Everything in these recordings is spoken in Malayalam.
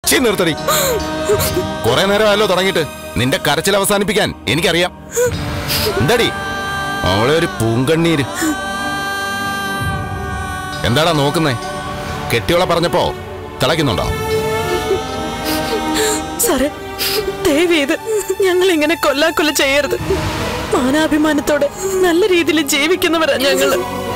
ചീ നിർത്തടി കുറെ നേരമല്ലോ തുടങ്ങിയിട്ട് നിന്റെ കരച്ചിൽ അവസാനിപ്പിക്കാൻ എനിക്കറിയാം എന്താടി അവളെ ഒരു പൂങ്കണ്ണീര് എന്താടാ നോക്കുന്നേ കെട്ടിയോളെ പറഞ്ഞപ്പോ തിളയ്ക്കുന്നുണ്ടോ സാറേ ദയവേത് ഞങ്ങൾ ഇങ്ങനെ കൊല്ലാക്കൊല്ല ചെയ്യരുത് മാനാഭിമാനത്തോടെ നല്ല രീതിയിൽ ജീവിക്കുന്നവരാ ഞങ്ങള്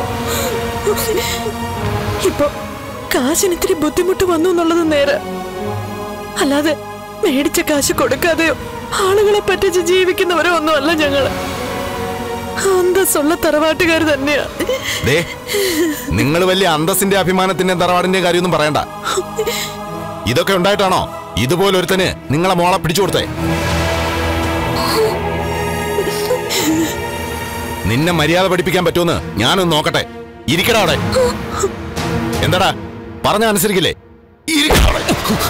ഇപ്പൊ കാശിന് ഇത്തിരി ബുദ്ധിമുട്ട് വന്നു എന്നുള്ളത് നേരെ അല്ലാതെ മേടിച്ച കാശ് കൊടുക്കാതെയോ ആളുകളെ പറ്റിച്ച് ജീവിക്കുന്നവരോ ഒന്നുമല്ല ഞങ്ങള് അന്തസ്സുള്ള തറവാട്ടുകാർ തന്നെയാ ദേ നിങ്ങൾ വലിയ അന്തസ്സിന്റെ അഭിമാനത്തിന്റെ തറവാടിന്റെ കാര്യമൊന്നും പറയണ്ട ഇതൊക്കെ ഉണ്ടായിട്ടാണോ ഇതുപോലൊരുത്തന് നിങ്ങളെ മോളെ പിടിച്ചു കൊടുത്തേ നിന്നെ മര്യാദ പഠിപ്പിക്കാൻ പറ്റുമെന്ന് ഞാനൊന്ന് നോക്കട്ടെ ഇരിക്കടാ അവിടെ എന്താടാ പറഞ്ഞ അനുസരിക്കില്ലേ ഇരിക്കടാ അവിടെ.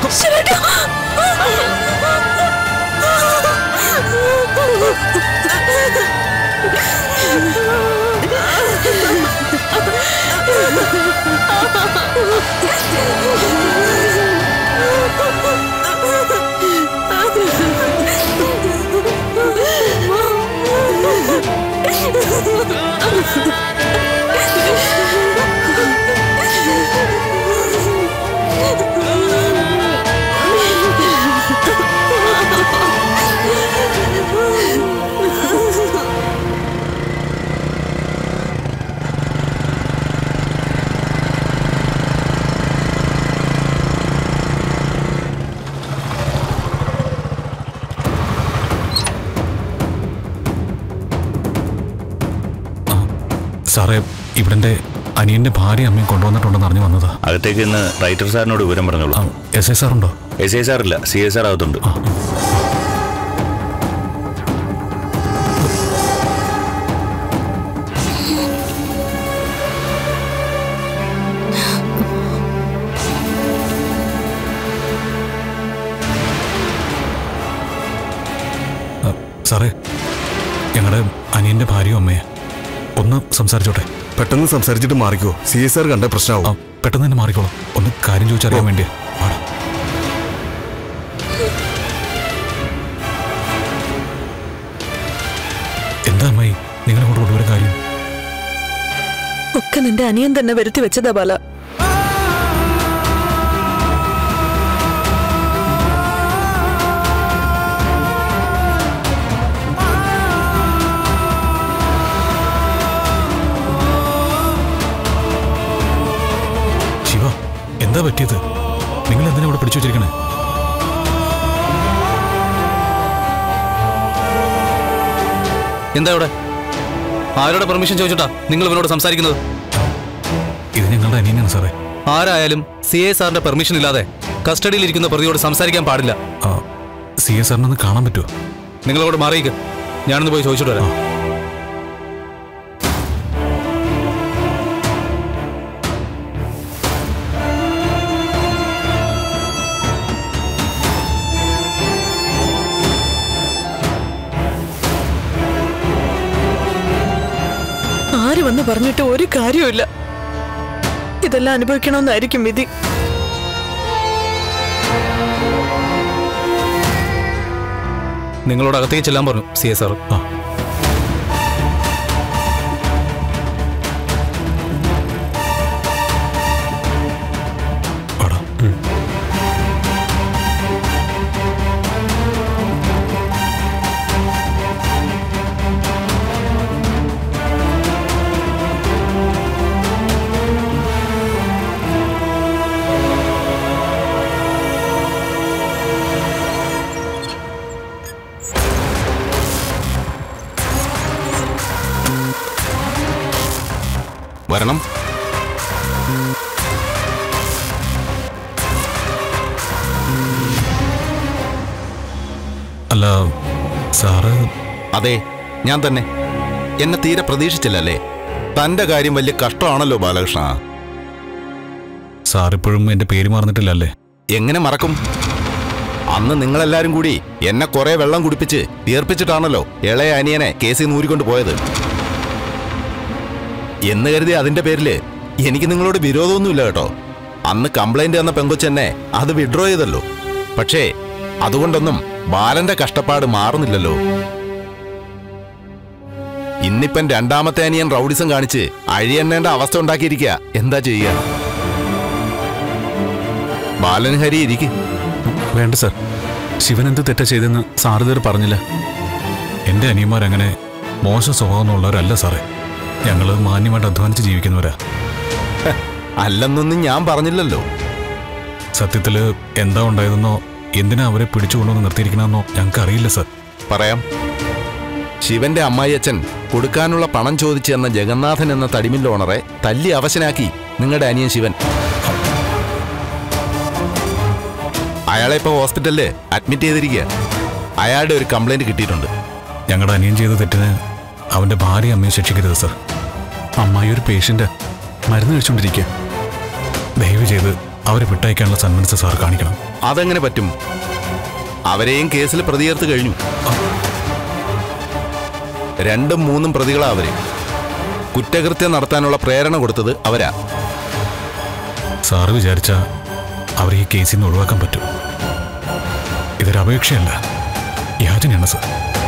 സാറേ ഇവിടെ എൻ്റെ അനിയൻ്റെ ഭാര്യ അമ്മയും കൊണ്ടുവന്നിട്ടുണ്ടെന്ന് അറിഞ്ഞു വന്നതാ അകത്തേക്ക് ഇന്ന് റൈറ്റർ സാറിനോട് വിവരം പറഞ്ഞോളൂ എസ് ഐ സാറുണ്ടോ എസ് ഐ സാർ ഇല്ല സി എ സാർ അകത്തുണ്ട് ആ, സാറേ ഞങ്ങളുടെ അനിയൻ്റെ ഭാര്യയും അമ്മയെ ഒന്ന് സംസാരിച്ചോട്ടെ പെട്ടെന്ന് സംസാരിച്ചിട്ട് മാറിക്കോ സി എസ് ആർ കണ്ട പ്രശ്നമാവും ആ പെട്ടെന്ന് തന്നെ മാറിക്കോളാം ഒന്ന് കാര്യം ചോദിച്ചറിയാൻ വേണ്ടിയാ വാടാ. എന്താ അമ്മായി നിങ്ങളെ കൊണ്ട് കൊണ്ടുവരാൻ കാര്യം ഒക്കെ നിന്റെ അനിയൻ തന്നെ വരുത്തി വെച്ചതാ ബാല ശിവ എന്താ പറ്റിയത് നിങ്ങൾ എന്തിനാ ഇവിടെ പിടിച്ചു വെച്ചിരിക്കണേ എന്താ ഇവിടെ ആരോടെ പെർമിഷൻ ചോദിച്ചിട്ടാ നിങ്ങൾ ഇവനോട് സംസാരിക്കുന്നത് ഇത് ഞങ്ങളുടെ അനിയനാണ് സാറേ ആരായാലും സി എ സാറിന്റെ പെർമിഷൻ ഇല്ലാതെ കസ്റ്റഡിയിൽ ഇരിക്കുന്ന പ്രതിയോട് സംസാരിക്കാൻ പാടില്ല ആ സി എസ് സാറിനൊന്ന് കാണാൻ പറ്റുമോ നിങ്ങളോട് മാറിയിക്ക് ഞാനൊന്ന് പോയി ചോദിച്ചിട്ട് വരാം ആര് വന്ന് പറഞ്ഞിട്ട് ഒരു കാര്യവുമില്ല ഇതെല്ലാം അനുഭവിക്കണമെന്നായിരിക്കും വിധി നിങ്ങളോട് അകത്തേക്ക് ചെല്ലാൻ പറഞ്ഞു സി എ സാർ ആ വാടാ. വരണം അല്ല സാറ് അതെ ഞാൻ തന്നെ എന്നെ തീരെ പ്രതീക്ഷിച്ചില്ലല്ലേ തന്റെ കാര്യം വലിയ കഷ്ടമാണല്ലോ ബാലകൃഷ്ണ സാറിപ്പോഴും എൻ്റെ പേര് മറന്നിട്ടില്ലല്ലേ എങ്ങനെ മറക്കും അന്ന് നിങ്ങളെല്ലാരും കൂടി എന്നെ കുറെ വെള്ളം കുടിപ്പിച്ച് തീർപ്പിച്ചിട്ടാണല്ലോ ഇളയ അനിയനെ കേസിൽ നൂരിക്കൊണ്ട് പോയത് എന്ന് കരുതി അതിന്റെ പേരില് എനിക്ക് നിങ്ങളോട് വിരോധമൊന്നുമില്ല കേട്ടോ അന്ന് കംപ്ലൈന്റ് തന്ന പെങ്കൊച്ചെന്നെ അത് വിഡ്രോ ചെയ്തല്ലോ പക്ഷേ അതുകൊണ്ടൊന്നും ബാലന്റെ കഷ്ടപ്പാട് മാറുന്നില്ലല്ലോ ഇന്നിപ്പം രണ്ടാമത്തെ അനിയൻ റൗഡിസം കാണിച്ച് അഴിയെണ്ണേണ്ട അവസ്ഥ ഉണ്ടാക്കിയിരിക്കുക എന്താ ചെയ്യുക ബാലൻ ഹരി ഇരിക്കും വേണ്ട സാർ ശിവൻ എന്ത് തെറ്റാ ചെയ്തെന്ന് സാറ് ഇതുവരെ പറഞ്ഞില്ല എൻ്റെ അനിയന്മാരങ്ങനെ മോശം സ്വഭാവമുള്ളവരല്ല സാറേ ഞങ്ങൾ മാന്യമായിട്ട് അധ്വാനിച്ച് ജീവിക്കുന്നവരാ അല്ലെന്നൊന്നും ഞാൻ പറഞ്ഞില്ലല്ലോ സത്യത്തിൽ എന്താ ഉണ്ടായതെന്നോ എന്തിനാ അവരെ പിടിച്ചുകൊണ്ടുവന്ന് നിർത്തിയിരിക്കണമെന്നോ ഞങ്ങൾക്ക് അറിയില്ല സാർ പറയാം ശിവന്റെ അമ്മായിയച്ഛൻ കൊടുക്കാനുള്ള പണം ചോദിച്ചു എന്ന ജഗന്നാഥൻ എന്ന തടിമിൽ ഓണറെ തല്ലി അവശനാക്കി നിങ്ങളുടെ അനിയൻ ശിവൻ അയാളെ ഇപ്പൊ ഹോസ്പിറ്റലില് അഡ്മിറ്റ് ചെയ്തിരിക്കുക അയാളുടെ ഒരു കംപ്ലൈന്റ് കിട്ടിയിട്ടുണ്ട് ഞങ്ങളുടെ അനിയൻ ചെയ്ത തെറ്റിന് അവൻ്റെ ഭാര്യ അമ്മയെ ശിക്ഷിക്കരുത് സാർ അമ്മായി ഒരു പേഷ്യൻ്റ് മരുന്ന് കഴിച്ചുകൊണ്ടിരിക്കുക ദയവ് ചെയ്ത് അവരെ വിട്ടയക്കാനുള്ള സന്മനസ് സാർ കാണിക്കണം അതെങ്ങനെ പറ്റും അവരെയും കേസിൽ പ്രതിയേർത്ത് കഴിഞ്ഞു രണ്ടും മൂന്നും പ്രതികളാ അവര് കുറ്റകൃത്യം നടത്താനുള്ള പ്രേരണ കൊടുത്തത് അവരാ സാറ് വിചാരിച്ച അവരെ ഈ കേസിൽ നിന്ന് ഒഴിവാക്കാൻ പറ്റും ഇതൊരു അപേക്ഷയല്ല യാചനയാണ് സാർ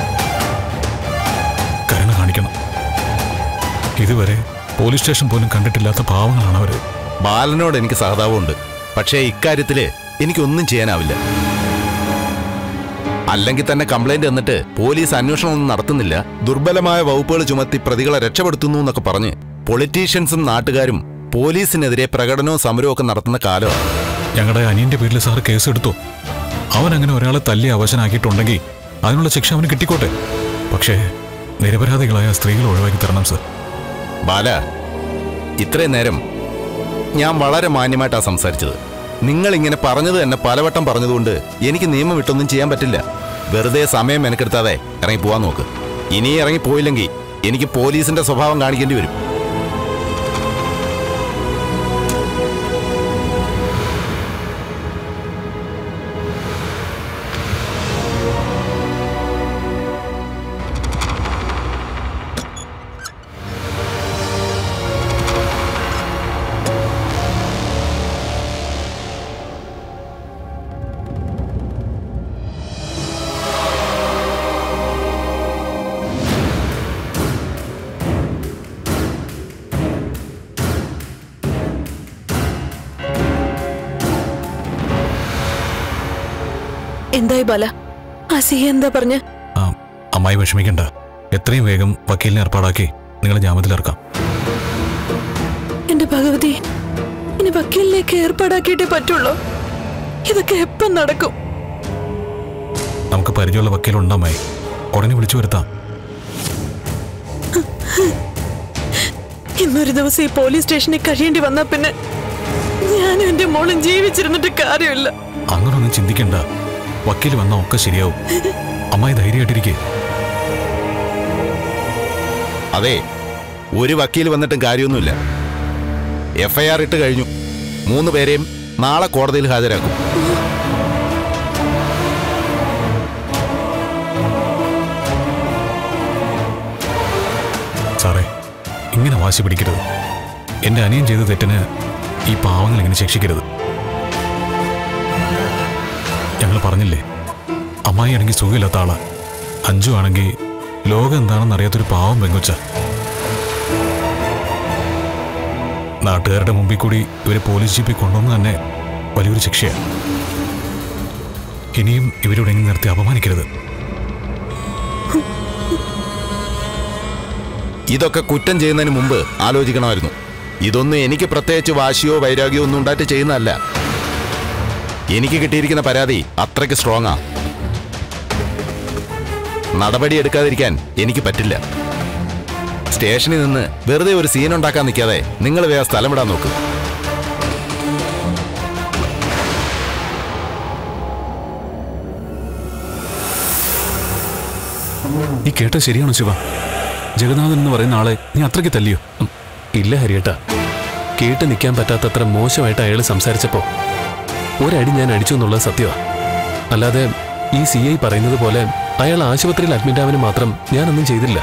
കരുണ കാണിക്കണം ഇതുവരെ പോലീസ് സ്റ്റേഷൻ പോലും കണ്ടിട്ടില്ലാത്ത പാവങ്ങളാണ് അവര് ബാലനോട് എനിക്ക് സഹതാപമുണ്ട് പക്ഷേ ഇക്കാര്യത്തില് എനിക്കൊന്നും ചെയ്യാനാവില്ല അല്ലെങ്കിൽ തന്നെ കംപ്ലൈന്റ് എന്നിട്ട് പോലീസ് അന്വേഷണം ഒന്നും നടത്തുന്നില്ല ദുർബലമായ വകുപ്പുകൾ ചുമത്തി പ്രതികളെ രക്ഷപ്പെടുത്തുന്നു എന്നൊക്കെ പറഞ്ഞ് പൊളിറ്റീഷ്യൻസും നാട്ടുകാരും പോലീസിനെതിരെ പ്രകടനവും സമരവും ഒക്കെ നടത്തുന്ന കാലമാണ് ഞങ്ങളുടെ അനിയന്റെ പേരിൽ സാർ കേസ് എടുത്തു അവൻ അങ്ങനെ ഒരാളെ തല്ലി അവശനാക്കിയിട്ടുണ്ടെങ്കിൽ അതിനുള്ള ശിക്ഷ അവന് കിട്ടിക്കോട്ടെ പക്ഷേ നിരപരാധികളായ സ്ത്രീകളെ ഒഴിവാക്കി തരണം സർ ബാല ഇത്രയും നേരം ഞാൻ വളരെ മാന്യമായിട്ടാ സംസാരിച്ചത് നിങ്ങൾ ഇങ്ങനെ പറഞ്ഞത് തന്നെ പലവട്ടം പറഞ്ഞതുകൊണ്ട് എനിക്ക് നിയമം വിട്ടൊന്നും ചെയ്യാൻ പറ്റില്ല വെറുതെ സമയം മെനക്കെടുത്താതെ ഇറങ്ങി പോവാൻ നോക്ക് ഇനി ഇറങ്ങി പോയില്ലെങ്കിൽ എനിക്ക് പോലീസിന്റെ സ്വഭാവം കാണിക്കേണ്ടി വരും എന്തായി ബാല ആ സി എന്താ പറഞ്ഞ ആ അമ്മായി വിഷമിക്കണ്ട എത്രയും വേഗം വക്കീലിനെ ഏർപ്പാടാക്കി നിങ്ങളെ ജാമ്യത്തിലിറക്കാം എന്റെ ഭഗവതി ഇനി വക്കീലിലേക്ക് ഏർപ്പാടാക്കിയിട്ടേ പറ്റുള്ളൂ ഇതൊക്കെ എപ്പം നടക്കും നമുക്ക് പരിചയമുള്ള വക്കീലുണ്ട് അമ്മായി ഉടനെ വിളിച്ചു വരുത്താം ഇന്നൊരു ദിവസം ഈ പോലീസ് സ്റ്റേഷനിൽ കഴിയേണ്ടി വന്നാ പിന്നെ ഞാനും എന്റെ മോളും ജീവിച്ചിരുന്നിട്ട് കാര്യമില്ല അങ്ങനൊന്നും ചിന്തിക്കണ്ട വക്കീൽ വന്നാൽ ഒക്കെ ശരിയാവും അമ്മായി ധൈര്യമായിട്ടിരിക്കേ അതെ ഒരു വക്കീൽ വന്നിട്ടും കാര്യമൊന്നുമില്ല എഫ്ഐആർ ഇട്ട് കഴിഞ്ഞു മൂന്ന് പേരെയും നാളെ കോടതിയിൽ ഹാജരാക്കും സാറേ ഇങ്ങനെ വാശി പിടിക്കരുത് എന്റെ അനിയൻ ചെയ്ത തെറ്റിന് ഈ പാവങ്ങൾ ഇങ്ങനെ ശിക്ഷിക്കരുത് ഞങ്ങൾ പറഞ്ഞില്ലേ അമ്മായി ആണെങ്കിൽ സുഖമില്ലാത്ത ആളാ അഞ്ചു ആണെങ്കിൽ ലോകം എന്താണെന്ന് അറിയാത്തൊരു പാവം പെങ്കൊച്ച നാട്ടുകാരുടെ മുമ്പിൽ കൂടി ഇവരെ പോലീസ് ജീപ്പിൽ കൊണ്ടുവന്ന് തന്നെ വലിയൊരു ശിക്ഷയാണ് ഇനിയും ഇവരുടെ ഇങ്ങനെ നിർത്തി അപമാനിക്കരുത് ഇതൊക്കെ കുറ്റം ചെയ്യുന്നതിന് മുമ്പ് ആലോചിക്കണമായിരുന്നു ഇതൊന്നും എനിക്ക് പ്രത്യേകിച്ച് വാശിയോ വൈരാഗ്യമോ ഒന്നും ഉണ്ടായിട്ട് ചെയ്യുന്നതല്ല എനിക്ക് കിട്ടിയിരിക്കുന്ന പരാതി അത്രയ്ക്ക് സ്ട്രോങ്ങാ നടപടി എടുക്കാതിരിക്കാൻ എനിക്ക് പറ്റില്ല സ്റ്റേഷനിൽ നിന്ന് വെറുതെ ഒരു സീൻ ഉണ്ടാക്കാൻ നിൽക്കാതെ നിങ്ങൾ വേറെ സ്ഥലം വിടാൻ നോക്ക് ഈ കേട്ട ശരിയാണോ ശിവ ജഗന്നാഥൻ എന്ന് പറയുന്ന ആളെ നീ അത്രയ്ക്ക് തല്ലിയോ ഉം, ഇല്ല ഹരിയേട്ടാ കേട്ട് നിൽക്കാൻ പറ്റാത്തത്ര മോശമായിട്ട് അയാൾ സംസാരിച്ചപ്പോ ഒരടി ഞാൻ അടിച്ചു എന്നുള്ളത് സത്യമാ അല്ലാതെ ഈ സി ഐ പറയുന്നത് പോലെ അയാൾ ആശുപത്രിയിൽ അഡ്മിറ്റ് ആവാനും മാത്രം ഞാനൊന്നും ചെയ്തില്ല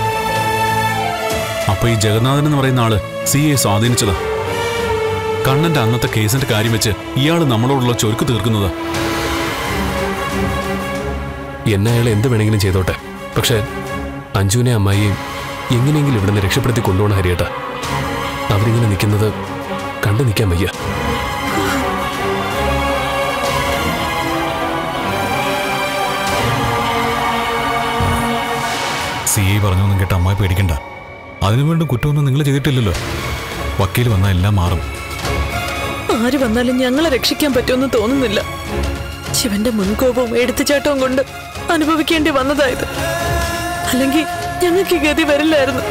അപ്പൊ ഈ ജഗന്നാഥൻ എന്ന് പറയുന്ന ആള് സി എ സ്വാധീനിച്ചതാ കണ്ണന്റെ അന്നത്തെ കേസിന്റെ കാര്യം വെച്ച് ഇയാൾ നമ്മളോടുള്ള ചൊരുക്ക് തീർക്കുന്നതാ എന്നെ അയാൾ എന്ത് വേണമെങ്കിലും ചെയ്തോട്ടെ പക്ഷേ അഞ്ജുവിനെ അമ്മായിയും എങ്ങനെയെങ്കിലും ഇവിടുന്ന് രക്ഷപ്പെടുത്തി കൊണ്ടുപോകണം ഹരിയേട്ട അവരിങ്ങനെ നിൽക്കുന്നത് കണ്ടു നിൽക്കാൻ വയ്യ സി ഐ പറഞ്ഞൊന്നും കേട്ട് അമ്മായി പേടിക്കണ്ട അതിനു വേണ്ടി കുറ്റമൊന്നും നിങ്ങൾ ചെയ്തിട്ടില്ലല്ലോ വക്കീൽ വന്നാൽ എല്ലാം മാറും ആര് വന്നാലും ഞങ്ങളെ രക്ഷിക്കാൻ പറ്റുമെന്ന് തോന്നുന്നില്ല ശിവന്റെ മുൻകോപവും എടുത്തുചാട്ടവും കൊണ്ട് അനുഭവിക്കേണ്ടി വന്നതായത് അല്ലെങ്കിൽ ഞങ്ങൾക്ക് ഈ ഗതി വരില്ലായിരുന്നു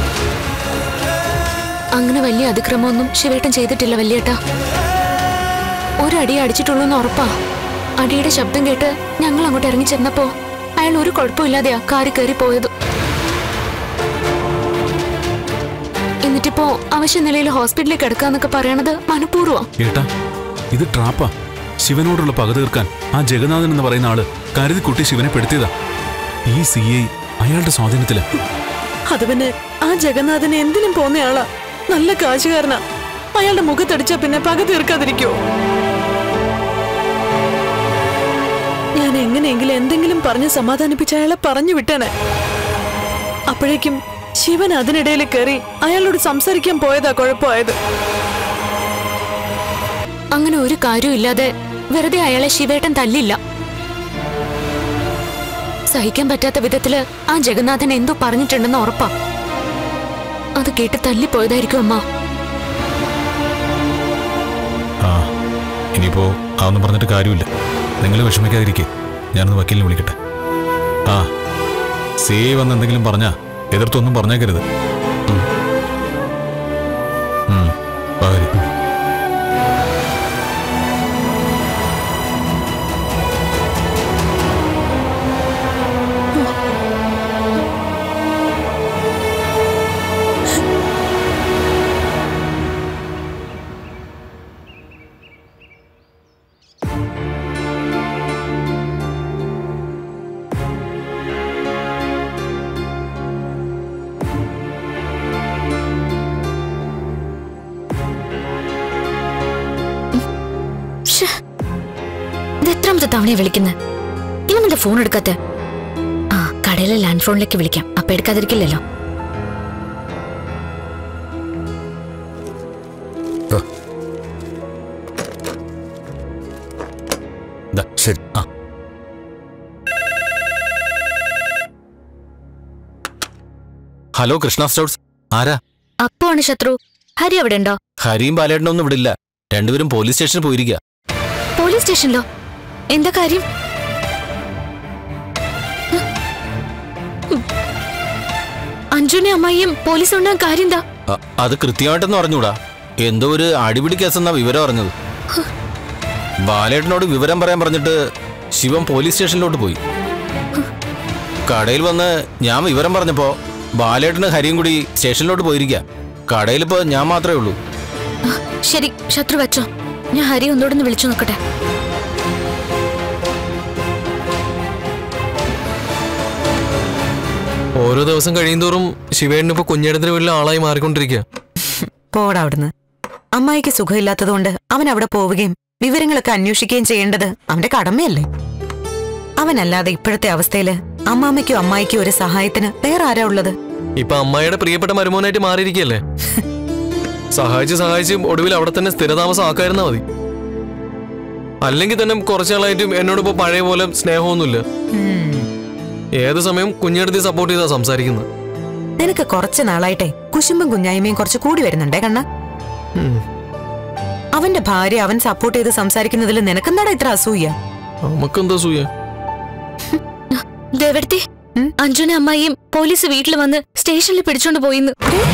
അങ്ങനെ വലിയ അതിക്രമമൊന്നും ശിവേട്ടൻ ചെയ്തിട്ടില്ല വല്യേട്ടാ ഒരടി അടിച്ചിട്ടുള്ളൂ എന്ന് ഉറപ്പാ അടിയുടെ ശബ്ദം കേട്ട് ഞങ്ങൾ അങ്ങോട്ട് ഇറങ്ങി ചെന്നപ്പോ അയാൾ ഒരു കുഴപ്പമില്ലാതെയാ കാറി കയറി പോയത് എന്നിട്ടിപ്പോ അവശ്യ നിലയിൽ ഹോസ്പിറ്റലിൽ കിടക്കാന്നൊക്കെ പറയണത് മനഃപൂർവ്വം ഏട്ടാ ഇത് ട്രാപ്പാ ശിവനോടുള്ള പക തീർക്കാൻ ആ ജഗന്നാഥൻ എന്ന് പറയുന്ന ആള് കരുതി കുട്ടി ശിവനെ പെടുത്തിയതാ ഈ സി ഐ അയാളുടെ സ്വാധീനത്തില് അത് പിന്നെ ആ ജഗന്നാഥന് എന്തിനും പോന്നയാളാ നല്ല കാശുകാരനാ അയാളുടെ മുഖത്തടിച്ചാ പിന്നെ പക തീർക്കാതിരിക്കോ ഞാൻ എങ്ങനെയെങ്കിലും എന്തെങ്കിലും പറഞ്ഞ് സമാധാനിപ്പിച്ച് അയാളെ പറഞ്ഞു വിട്ടേനെ അപ്പോഴേക്കും ശിവൻ അതിനിടയിൽ കയറി അയാളോട് സംസാരിക്കാൻ പോയതാ കുഴപ്പമായത് അങ്ങനെ ഒരു കാര്യമില്ലാതെ വെറുതെ അയാളെ ശിവേട്ടൻ തല്ലില്ല സഹിക്കാൻ പറ്റാത്ത വിധത്തില് ആ ജഗന്നാഥൻ എന്തോ പറഞ്ഞിട്ടുണ്ടെന്ന് ഉറപ്പാ അത് കേട്ട് തല്ലിപ്പോയതായിരിക്കും അമ്മ ആ ഇനിയിപ്പോ അതൊന്നും പറഞ്ഞിട്ട് കാര്യമില്ല നിങ്ങൾ വിഷമിക്കാതിരിക്കെ ഞാനൊന്ന് വക്കീലിനെ വിളിക്കട്ടെ ആ സി ഐ വന്ന് എന്തെങ്കിലും പറഞ്ഞാ എതിർത്തൊന്നും പറഞ്ഞേക്കരുത് ഉം. ഉം, വാ വരി. ശ്ശേ. ഇത് എത്രാമത്തെ തവണയാ വിളിക്കുന്നത് ഇവനെന്താ ഫോൺ എടുക്കാത്ത ആ കടയിലെ ലാൻഡ് ഫോണിലേക്ക് വിളിക്കാം അപ്പൊ എടുക്കാതിരിക്കില്ലല്ലോ ദാ, ശരി ആ ഹലോ കൃഷ്ണ സ്റ്റോർസ് ആരാ അപ്പോ ആണ് ശത്രു ഹരി അവിടെ ഉണ്ടോ ഹരിയും ബാലേട്ടനും ഒന്നും വിടില്ല രണ്ടുപേരും പോലീസ് സ്റ്റേഷനിൽ പോയിരിക്കുക പോലീസ് സ്റ്റേഷനിലോ എന്താ കാര്യം അഞ്ജുനെ അമ്മായിയും പോലീസ് ഉണ്ടാകാൻ കാര്യം എന്താ അ- അത് കൃത്യമായിട്ടൊന്നും അറിഞ്ഞൂടാ എന്തോ ഒരു അടിപിടി കേസെന്നാ വിവരം അറിഞ്ഞത് ബാലേട്ടനോട് വിവരം പറയാൻ പറഞ്ഞിട്ട് ശിവൻ പോലീസ് സ്റ്റേഷനിലോട്ട് പോയി കടയിൽ വന്ന് ഞാൻ വിവരം പറഞ്ഞപ്പോ ബാലേട്ടന് ഹരിയും കൂടി സ്റ്റേഷനിലോട്ട് പോയിരിക്കുക കടയിലിപ്പോ ഞാൻ മാത്രമേ ഉള്ളൂ ശരി ശത്രു വെച്ചോ ഞാൻ ഹരി ഒന്നോടൊന്ന് വിളിച്ചു നോക്കട്ടെ ഓരോ ദിവസം കഴിയുന്തോറും ശിവേണ്ണ ഇപ്പൊ കുഞ്ഞേടത്തിന്റെ വീട്ടിലെ ആളായി മാറിക്കൊണ്ടിരിക്കുക പോടാ അവിടുന്ന് അമ്മായിക്ക് സുഖമില്ലാത്തതുകൊണ്ട് അവൻ അവിടെ പോവുകയും വിവരങ്ങളൊക്കെ അന്വേഷിക്കുകയും ചെയ്യേണ്ടത് അവന്റെ കടമയല്ലേ അവനല്ലാതെ ഇപ്പോഴത്തെ അവസ്ഥയില് അമ്മാമ്മയ്ക്കും അമ്മായിക്കും ഒരു സഹായത്തിന് വേറെ ആരാ ഉള്ളത് ഇപ്പൊ അമ്മായിയുടെ പ്രിയപ്പെട്ട മരുമോനായിട്ട് മാറിയിരിക്കുകയല്ലേ സഹായിച്ച് സഹായിച്ച് ഒടുവിൽ അവിടെ തന്നെ സ്ഥിരതാമസം ആക്കായിരുന്നാ മതി അല്ലെങ്കിൽ തന്നെ കുറച്ചാളായിട്ടും എന്നോട് ഇപ്പൊ പഴയ പോലെ സ്നേഹമൊന്നുമില്ല ഏത് സമയം കുഞ്ഞെടുത്ത് സപ്പോർട്ട് ചെയ്താ സംസാരിക്കുന്നത് നിനക്ക് കുറച്ച് നാളായിട്ടെ കുശുമ്പും കുഞ്ഞായ്മയും കുറച്ച് കൂടി വരുന്നുണ്ടേ കണ്ണ ഉം. അവന്റെ ഭാര്യ അവൻ സപ്പോർട്ട് ചെയ്ത് സംസാരിക്കുന്നതിൽ നിനക്കെന്താടാ ഇത്ര അസൂയ നമുക്കെന്താ സൂയ ദേവടുത്തി അഞ്ജുനെ അമ്മായിയും പോലീസ് വീട്ടിൽ വന്ന് സ്റ്റേഷനിൽ പിടിച്ചോണ്ട് പോയിന്ന്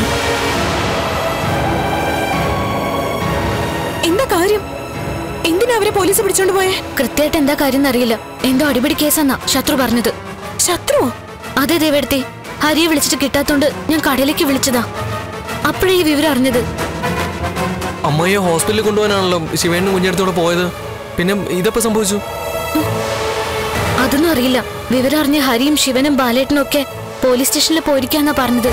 എന്താ കാര്യം എന്തിനാ അവരെ പോലീസ് പിടിച്ചോണ്ട് പോയേ കൃത്യമായിട്ട് എന്താ കാര്യം എന്നറിയില്ല എന്തോ അടിപിടി കേസാന്നാ ശത്രു പറഞ്ഞത് ശത്രുവോ അതെ ദേവടുത്തി ഹരിയെ വിളിച്ചിട്ട് കിട്ടാത്തോണ്ട് ഞാൻ കടയിലേക്ക് വിളിച്ചതാ അപ്പോഴേ ഈ വിവരം അറിഞ്ഞത് അമ്മയെ ഹോസ്പിറ്റലിൽ കൊണ്ടുപോകാനാണല്ലോ ശിവേണ്ണും കുഞ്ഞെടുത്തോടെ പോയത് പിന്നെ ഇതപ്പോ സംഭവിച്ചു അതൊന്നും അറിയില്ല വിവരം അറിഞ്ഞ ഹരിയും ശിവനും ബാലേട്ടനും ഒക്കെ പോലീസ് സ്റ്റേഷനിൽ പോയിരിക്കാന്നാ പറഞ്ഞത്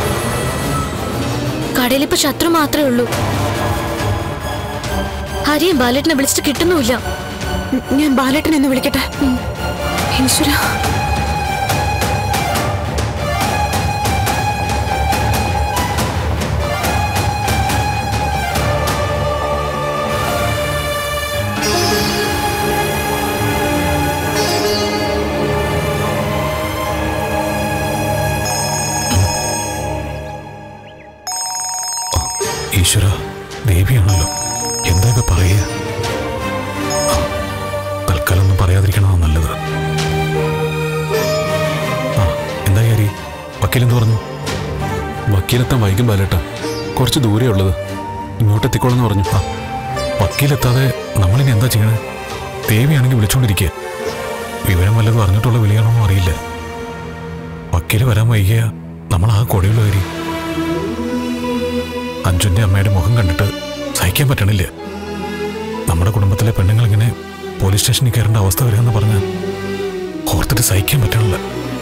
കടയിലിപ്പോ ശത്രു മാത്രമേ ഉള്ളൂ ഹരിയും ബാലേട്ടനെ വിളിച്ചിട്ട് കിട്ടുന്നുമില്ല ഞാൻ ബാലേട്ടനെ ഒന്ന് വിളിക്കട്ടെ ഈശ്വര ഈശ്വര ദേവിയാണല്ലോ എന്തൊക്കെ പറയുക ആ, തൽക്കാലം ഒന്നും പറയാതിരിക്കണതാണ് നല്ലത് ആ എന്താ കാരി വക്കീലെന്ത് പറഞ്ഞു വക്കീലെത്താൻ വൈകും ബാലേട്ട കുറച്ച് ദൂരെ ഉള്ളത് ഇങ്ങോട്ട് എത്തിക്കോളെന്ന് പറഞ്ഞു ആ വക്കീലെത്താതെ നമ്മളിനി എന്താ ചെയ്യണേ ദേവിയാണെങ്കിൽ വിളിച്ചോണ്ടിരിക്കുക വിവരം വല്ലതും അറിഞ്ഞിട്ടുള്ള വിളിയാണോന്നും അറിയില്ല വക്കീല് വരാൻ വൈകിയ നമ്മൾ ആ കൊടയുള്ള കാര്യം അഞ്ജുന്റെ അമ്മയുടെ മുഖം കണ്ടിട്ട് സഹിക്കാൻ പറ്റണില്ല നമ്മുടെ കുടുംബത്തിലെ പെണ്ണുങ്ങൾ ഇങ്ങനെ പോലീസ് സ്റ്റേഷനിൽ കയറേണ്ട അവസ്ഥ വരികയെന്ന് പറഞ്ഞാൽ ഓർത്തിട്ട് സഹിക്കാൻ പറ്റണില്ല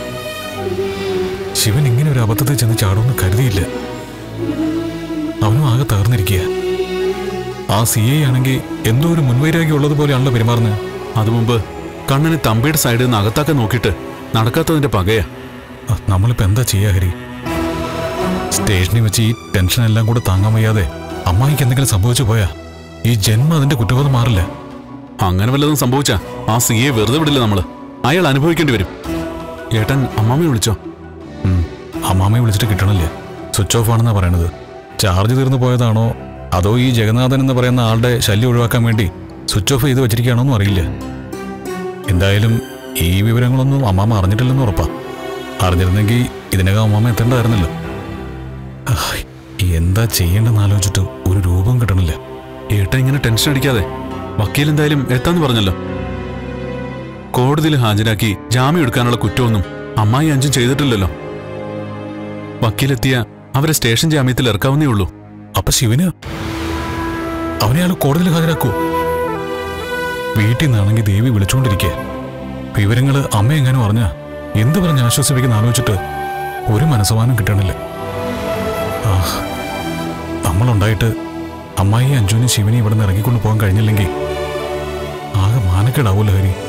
ശിവൻ ഇങ്ങനെ ഒരു അബദ്ധത്തിൽ ചെന്ന് ചാടുമെന്ന് കരുതിയില്ല അവനും ആകെ തകർന്നിരിക്കുക ആ സി ഐ ആണെങ്കിൽ എന്തോ ഒരു മുൻവൈരാഗ്യം ഉള്ളതുപോലെയാണല്ലോ പെരുമാറുന്നത് അത് മുമ്പ് കണ്ണന് തമ്പിയുടെ സൈഡിൽ നിന്ന് അകത്താക്കാൻ നോക്കിയിട്ട് നടക്കാത്തതിന്റെ പകയാ ആ, നമ്മളിപ്പോ എന്താ ചെയ്യാ ഹരി സ്റ്റേഷനിൽ വെച്ച് ഈ ടെൻഷൻ എല്ലാം കൂടെ താങ്ങാൻ വയ്യാതെ അമ്മായിക്ക് എന്തെങ്കിലും സംഭവിച്ചു പോയാ ഈ ജന്മം അതിന്റെ കുറ്റബോധം മാറില്ല അങ്ങനെ വല്ലതും സംഭവിച്ചാ ആ സിയെ വെറുതെ വിടില്ല നമ്മള് അയാൾ അനുഭവിക്കേണ്ടി വരും ഏട്ടൻ അമ്മാമ്മയെ വിളിച്ചോ ഉം, അമ്മാമ്മയെ വിളിച്ചിട്ട് കിട്ടണില്ല സ്വിച്ച് ഓഫ് ആണെന്നാ പറയണത് ചാർജ് തീർന്നു പോയതാണോ അതോ ഈ ജഗന്നാഥൻ എന്ന് പറയുന്ന ആളുടെ ശല്യം ഒഴിവാക്കാൻ വേണ്ടി സ്വിച്ച് ഓഫ് ചെയ്ത് വെച്ചിരിക്കുകയാണോന്നും അറിയില്ല എന്തായാലും ഈ വിവരങ്ങളൊന്നും അമ്മാമ്മ അറിഞ്ഞിട്ടില്ലെന്ന് ഉറപ്പാ അറിഞ്ഞിരുന്നെങ്കിൽ ഇതിനകം അമ്മാമ്മ എത്തേണ്ടതായിരുന്നല്ലോ ആഹ്, എന്താ ചെയ്യേണ്ടെന്ന് ആലോചിച്ചിട്ട് ഒരു രൂപം കിട്ടണില്ല ഏട്ടൻ ഇങ്ങനെ ടെൻഷൻ അടിക്കാതെ വക്കീൽ എന്തായാലും എത്താന്ന് പറഞ്ഞല്ലോ കോടതിയിൽ ഹാജരാക്കി ജാമ്യം എടുക്കാനുള്ള കുറ്റമൊന്നും അമ്മായി അഞ്ചും ചെയ്തിട്ടില്ലല്ലോ വക്കീലെത്തിയ അവരെ സ്റ്റേഷൻ ജാമ്യത്തിൽ ഇറക്കാവുന്നേ ഉള്ളൂ അപ്പൊ ശിവന് അവനെ അയാൾ കോടതിയിൽ ഹാജരാക്കൂ വീട്ടിൽ നിന്നാണെങ്കിൽ ദേവി വിളിച്ചുകൊണ്ടിരിക്കുക വിവരങ്ങള് അമ്മ എങ്ങാനും അറിഞ്ഞ എന്ത് പറഞ്ഞ് ആശ്വസിപ്പിക്കുന്ന ആലോചിച്ചിട്ട് ഒരു മനസ്സമാനം കിട്ടണില്ല ആ നമ്മളുണ്ടായിട്ട് അമ്മായി അഞ്ജുവിനും ശിവനെയും ഇവിടെ നിന്ന് ഇറങ്ങിക്കൊണ്ട് പോകാൻ കഴിഞ്ഞില്ലെങ്കിൽ ആകെ മാനക്കേടാവൂല്ലോ ഹരി